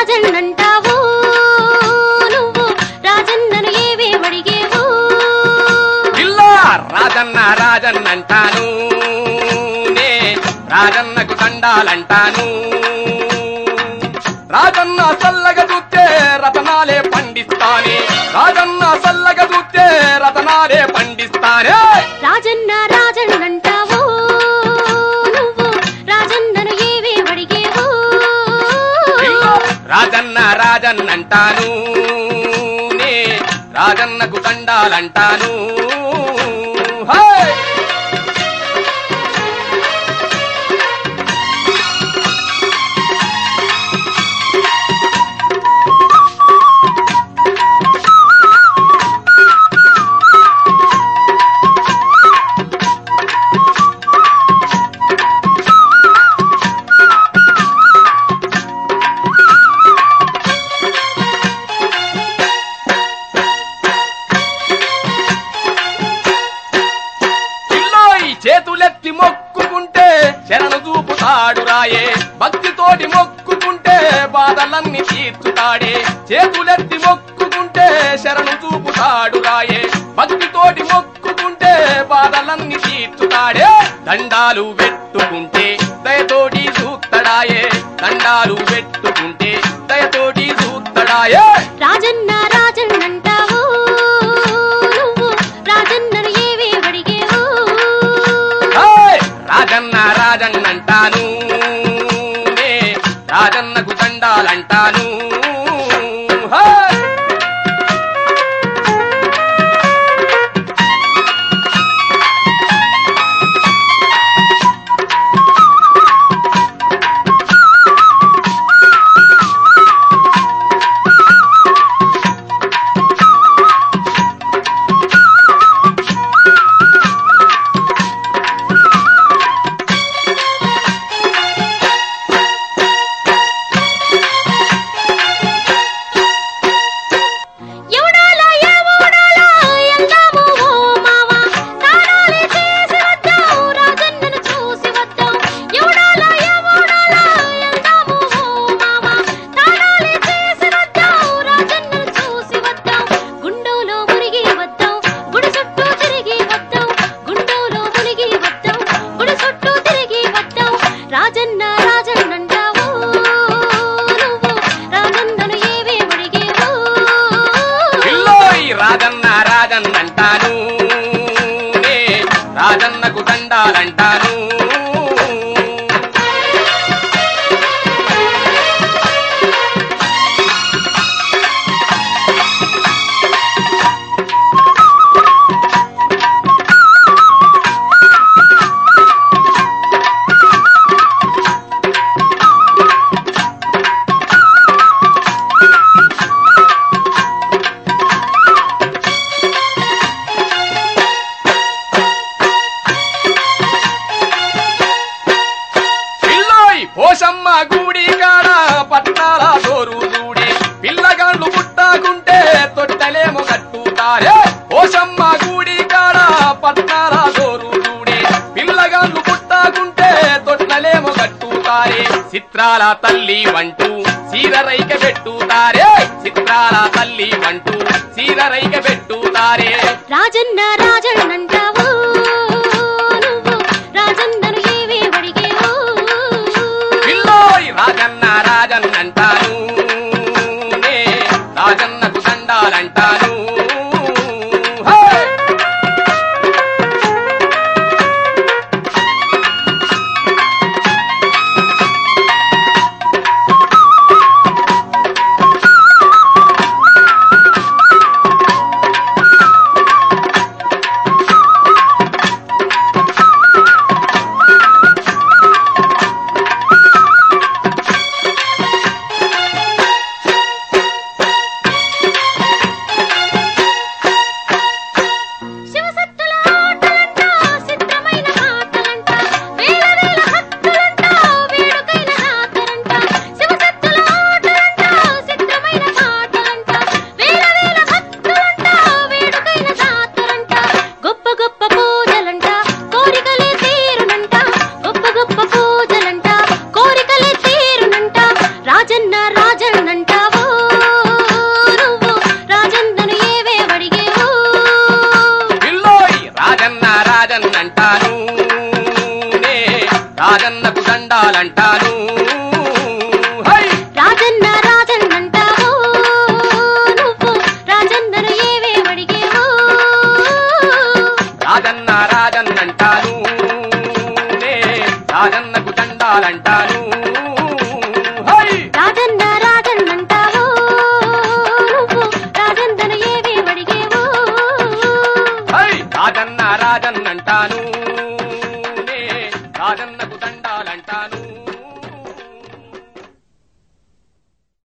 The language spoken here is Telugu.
రాజన్నంటావు నువ్వు రాజన్నను ఏవే అడిగేవు ఇల్లా రాజన్న రాజన్నంటాను నే రాజన్నకు దండాలంటాను రాజన్న సల్లగ చూస్తే రతనాలే పండిస్తానే రాజన్న సల్లగ చూస్తే రతనాలే పండిస్తానే రాజన్న రాజన్నంటావు నువ్వు రాజన్నను ఏవే అడిగేవు ఇల్లా రాజన్న రాజన్నంటాను నే రాజన్నకు దండాలంటాను హే! పిల్లోయ్ చేతులెత్తి మొక్కుకుంటే శరణు చూపుతాడు రాయే భక్తితోటి మొక్కుకుంటే బాధలన్నీ తీర్చుతాడే చేతులెత్తి మొక్కుకుంటే శరణు చూపుతాడు రాయే భక్తితోటి మొక్కుకుంటే బాధలన్నీ తీర్చుతాడే దండాలు పెట్టుకుంటే దయతోటి చూత్తడాయే దండాలు పెట్టుకుంటే దయతోటి చూత్తడాయే రాజన్న రాజన్నంటావు నువ్వు రాజన్నను ఏవే అడిగేవు ఏయ్! రాజన్న రాజన్నంటాను నే రాజన్నకు దండాలంటాను హే! ఎవడాల ఎవడాల ఎల్దాము ఓ మావా తాడాలి చేసి వద్దాం రాజన్నను చూసి వద్దాం ఎవడాల ఎవడాల ఎల్దాము ఓ మావా తాడాలి చేసి వద్దాం రాజన్నను చూసి వద్దాం గుండోలో మునిగి వద్దాం గుడి చుట్టూ తిరిగి వద్దాం గుండోలో మునిగి వద్దాం గుడి చుట్టూ తిరిగి వద్దాం రాజన్న రాజన్నంటావు నువ్వు రాజన్నను ఏవే అడిగేవు పిల్లోయ్ రాజన్న రాజన్నంటాను నే రాజన్నకు దండాలంటాను పిల్లోయ్ పోషమ్మ గూడి కాడ పట్నాల దోరు దూడి పిల్లగాళ్ళు పుట్టాకుంటే తొట్టలేమో కట్టుతారే పోషమ్మ గూడి కాడ పట్నాల దోరు దూడి పిల్లగాళ్ళు పుట్టాకుంటే తొట్టలేమో కట్టుతారే చిత్రాల తల్లి వంటూ సీరరైక పెట్టుతారే చిత్రాల తల్లి వంటూ సీరరైక పెట్టుతారే రాజన్న రాజన్నంటావు నువ్వు రాజన్నను ఏవే అడిగేవు పిల్లోయ్ రాజన్న రాజన్నంటాను నే రాజన్నకు దండాలంటాను హే! దండాలంటాను